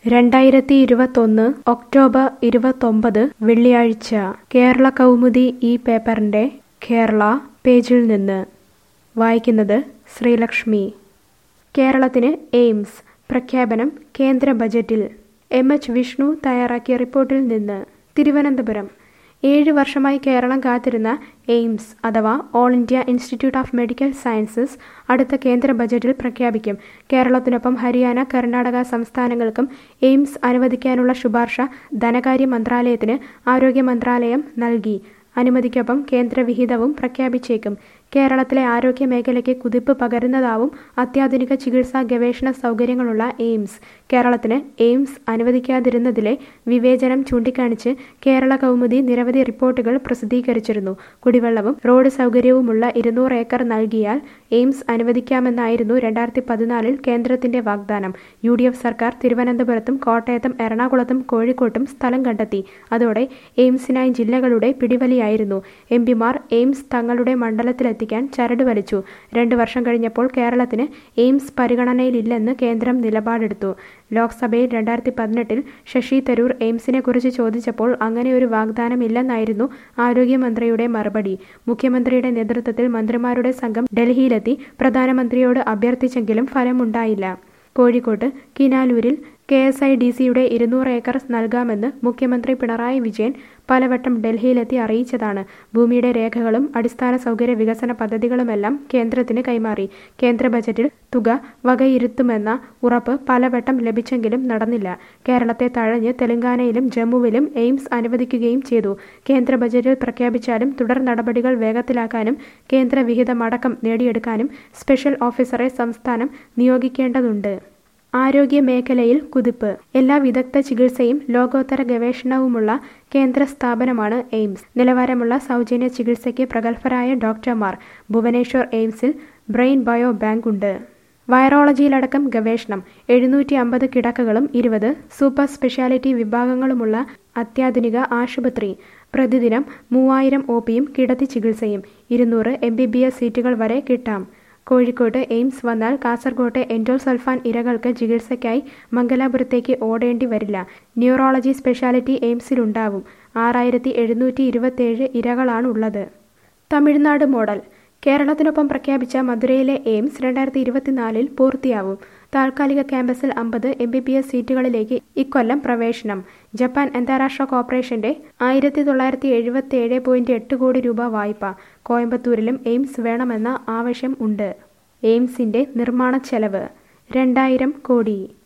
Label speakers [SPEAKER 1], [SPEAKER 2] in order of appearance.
[SPEAKER 1] രണ്ടായിരത്തി ഇരുപത്തൊന്ന് ഒക്ടോബർ ഇരുപത്തൊമ്പത് വെള്ളിയാഴ്ച കേരള കൗമുദി ഈ പേപ്പറിൻ്റെ കേരള പേജിൽ നിന്ന് വായിക്കുന്നത് ശ്രീലക്ഷ്മി കേരളത്തിന് എയിംസ് പ്രഖ്യാപനം കേന്ദ്ര ബജറ്റിൽ എം എച്ച് വിഷ്ണു തയ്യാറാക്കിയ റിപ്പോർട്ടിൽ നിന്ന് തിരുവനന്തപുരം ഏഴ് വർഷമായി കേരളം കാത്തിരുന്ന എയിംസ് അഥവാ all India institute of medical sciences അടുത്ത കേന്ദ്ര ബജറ്റിൽ പ്രഖ്യാപിക്കും കേരളത്തിനൊപ്പം ഹരിയാന കർണാടക സംസ്ഥാനങ്ങൾക്കും എയിംസ് അനുവദിക്കാനുള്ള ശുപാർശ ധനകാര്യ മന്ത്രാലയത്തിന് ആരോഗ്യ മന്ത്രാലയം നൽകി അനുമതിക്കൊപ്പം കേന്ദ്രവിഹിതവും പ്രഖ്യാപിച്ചേക്കും കേരളത്തിലെ ആരോഗ്യ മേഖലയ്ക്ക് കുതിപ്പ് പകരുന്നതാവും അത്യാധുനിക ചികിത്സാ ഗവേഷണ സൗകര്യങ്ങളുള്ള എയിംസ് കേരളത്തിന് എയിംസ് അനുവദിക്കാതിരുന്നതിലെ വിവേചനം ചൂണ്ടിക്കാണിച്ച് കേരള കൗമുദി നിരവധി റിപ്പോർട്ടുകൾ പ്രസിദ്ധീകരിച്ചിരുന്നു കുടിവെള്ളവും റോഡ് സൗകര്യവുമുള്ള ഇരുന്നൂറ് ഏക്കർ നൽകിയാൽ എയിംസ് അനുവദിക്കാമെന്നായിരുന്നു രണ്ടായിരത്തി പതിനാലിൽ കേന്ദ്രത്തിന്റെ വാഗ്ദാനം യു ഡി എഫ് സർക്കാർ തിരുവനന്തപുരത്തും കോട്ടയത്തും എറണാകുളത്തും കോഴിക്കോട്ടും സ്ഥലം കണ്ടെത്തി അതോടെ എയിംസിനായി ജില്ലകളുടെ പിടിവലിയായിരുന്നു എം പിമാർ എയിംസ് തങ്ങളുടെ മണ്ഡലത്തിലെത്തി എത്തിക്കാൻ ചരട് വലിച്ചു രണ്ടു വർഷം കഴിഞ്ഞപ്പോൾ കേരളത്തിന് എയിംസ് പരിഗണനയിലില്ലെന്ന് കേന്ദ്രം നിലപാടെടുത്തു ലോക്സഭയിൽ രണ്ടായിരത്തി പതിനെട്ടിൽ ശശി തരൂർ എയിംസിനെ കുറിച്ച് ചോദിച്ചപ്പോൾ അങ്ങനെ ഒരു വാഗ്ദാനമില്ലെന്നായിരുന്നു ആരോഗ്യമന്ത്രിയുടെ മറുപടി മുഖ്യമന്ത്രിയുടെ നേതൃത്വത്തിൽ മന്ത്രിമാരുടെ സംഘം ഡൽഹിയിലെത്തി പ്രധാനമന്ത്രിയോട് അഭ്യർത്ഥിച്ചെങ്കിലും ഫലമുണ്ടായില്ല കോഴിക്കോട്ട് കിനാലൂരിൽ കെ എസ് ഐ ഡി സിയുടെ ഇരുന്നൂറ് ഏക്കർ നൽകാമെന്ന് മുഖ്യമന്ത്രി പിണറായി വിജയൻ പലവട്ടം ഡൽഹിയിലെത്തി അറിയിച്ചതാണ് ഭൂമിയുടെ രേഖകളും അടിസ്ഥാന സൗകര്യ വികസന പദ്ധതികളുമെല്ലാം കേന്ദ്രത്തിന് കൈമാറി കേന്ദ്ര ബജറ്റിൽ തുക വകയിരുത്തുമെന്ന ഉറപ്പ് പലവട്ടം ലഭിച്ചെങ്കിലും നടന്നില്ല കേരളത്തെ തഴഞ്ഞ് തെലങ്കാനയിലും ജമ്മുവിലും എയിംസ് അനുവദിക്കുകയും ചെയ്തു കേന്ദ്ര ബജറ്റിൽ പ്രഖ്യാപിച്ചാലും തുടർ നടപടികൾ വേഗത്തിലാക്കാനും കേന്ദ്ര വിഹിതമടക്കം നേടിയെടുക്കാനും സ്പെഷ്യൽ ഓഫീസറെ സംസ്ഥാനം നിയോഗിക്കേണ്ടതുണ്ട് ആരോഗ്യ മേഖലയിൽ കുതിപ്പ് എല്ലാ വിദഗ്ധ ചികിത്സയും ലോകോത്തര ഗവേഷണവുമുള്ള കേന്ദ്ര സ്ഥാപനമാണ് എയിംസ് നിലവാരമുള്ള സൗജന്യ ചികിത്സയ്ക്ക് പ്രഗത്ഭരായ ഡോക്ടർമാർ ഭുവനേശ്വർ എയിംസിൽ ബ്രെയിൻ ബയോ ബാങ്ക് ഉണ്ട് വൈറോളജിയിലടക്കം ഗവേഷണം എഴുന്നൂറ്റി അമ്പത് കിടക്കകളും ഇരുപത് സൂപ്പർ സ്പെഷ്യാലിറ്റി വിഭാഗങ്ങളുമുള്ള അത്യാധുനിക ആശുപത്രി പ്രതിദിനം മൂവായിരം ഒ പിയും കിടത്തി ചികിത്സയും ഇരുന്നൂറ് എം ബി ബി എസ് സീറ്റുകൾ വരെ കിട്ടാം കോഴിക്കോട്ട് എയിംസ് വന്നാൽ കാസർകോട്ടെ എൻഡോസൾഫാൻ ഇരകൾക്ക് ചികിത്സയ്ക്കായി മംഗലാപുരത്തേക്ക് ഓടേണ്ടി വരില്ല ന്യൂറോളജി സ്പെഷ്യാലിറ്റി എയിംസിലുണ്ടാവും ആറായിരത്തി എഴുന്നൂറ്റി ഇരുപത്തേഴ് ഇരകളാണുള്ളത് തമിഴ്നാട് മോഡൽ കേരളത്തിനൊപ്പം പ്രഖ്യാപിച്ച മധുരയിലെ എയിംസ് രണ്ടായിരത്തി ഇരുപത്തിനാലിൽ പൂർത്തിയാവും താൽക്കാലിക ക്യാമ്പസിൽ അമ്പത് എം ബി ബി എസ് സീറ്റുകളിലേക്ക് ഇക്കൊല്ലം പ്രവേശനം ജപ്പാൻ അന്താരാഷ്ട്ര കോർപ്പറേഷന്റെ ആയിരത്തി തൊള്ളായിരത്തി എഴുപത്തി ഏഴ് പോയിന്റ് എട്ട് കോടി രൂപ വായ്പ കോയമ്പത്തൂരിലും എയിംസ് വേണമെന്ന ആവശ്യം ഉണ്ട് എയിംസിന്റെ നിർമ്മാണ ചെലവ് രണ്ടായിരം കോടി